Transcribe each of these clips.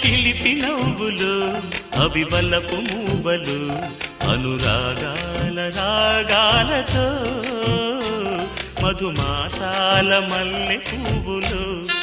చిలిపి నవ్వులు అవివలపు మూవలు అనురాగాల రాగాలతో మధుమాసాల మల్లె పువ్వులు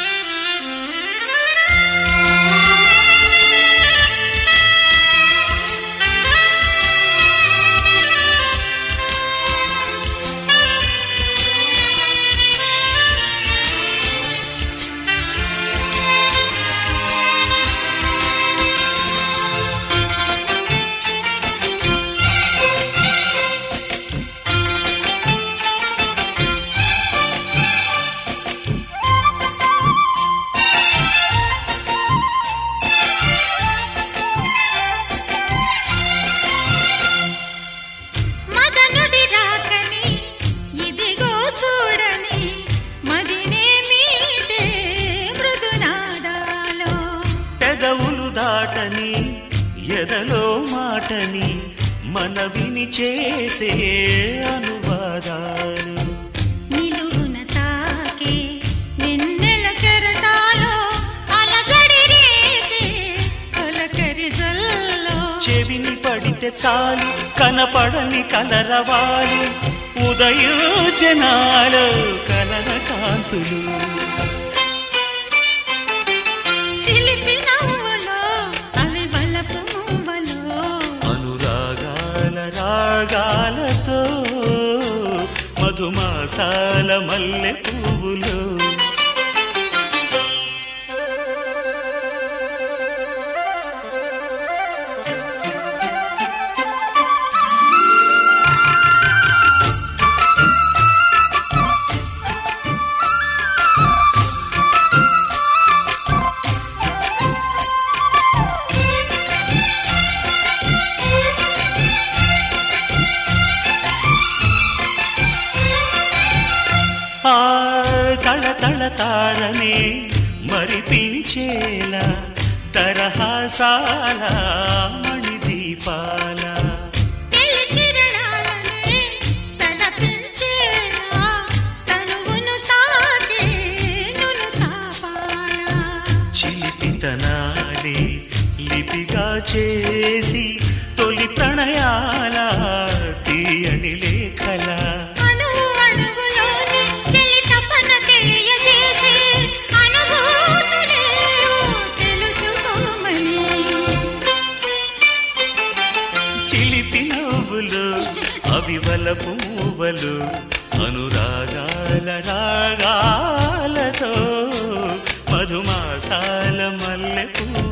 మదనుడి రాకని ఇదిగో చూడని మదినే మీటే మృదునాదాలో పెదవులు దాటని ఎదలో మాటని మనవిని చేసే అనువాదాలు నిలువున తాకే వెన్నెల కెరటాలో అలజడి రేగే కలకరి జల్లో చెవిని పడితే చాలు కనపడని కలరవాలు ఉదయోజనాలు కలర కాంతులు చిలిపి నవ్వులో అవి బలపు మువ్వలో అనురాగాల రాగాలతో మధుమాసాల మల్లె పువ్వులు ఆ తళ తళ తారనే మరిపించేలా తరహాసాల మణిదీపాల తెలి కిరణాలనే తలపించేలా తనువును తాకే నును తాపాలా చిలిపితనాలే లిపిగా చేసి తొలి ప్రణయాల తీయని లేఖల అణువు అణువులోని చెలి తపన తెలియజేసి అనుభూతులేవో తెలుసుకోమని చిలిపి నవ్వులు అవివలపు మూవలు అనురాగాల రాగాలతో మధుమాసాల మల్లె పువ్వులు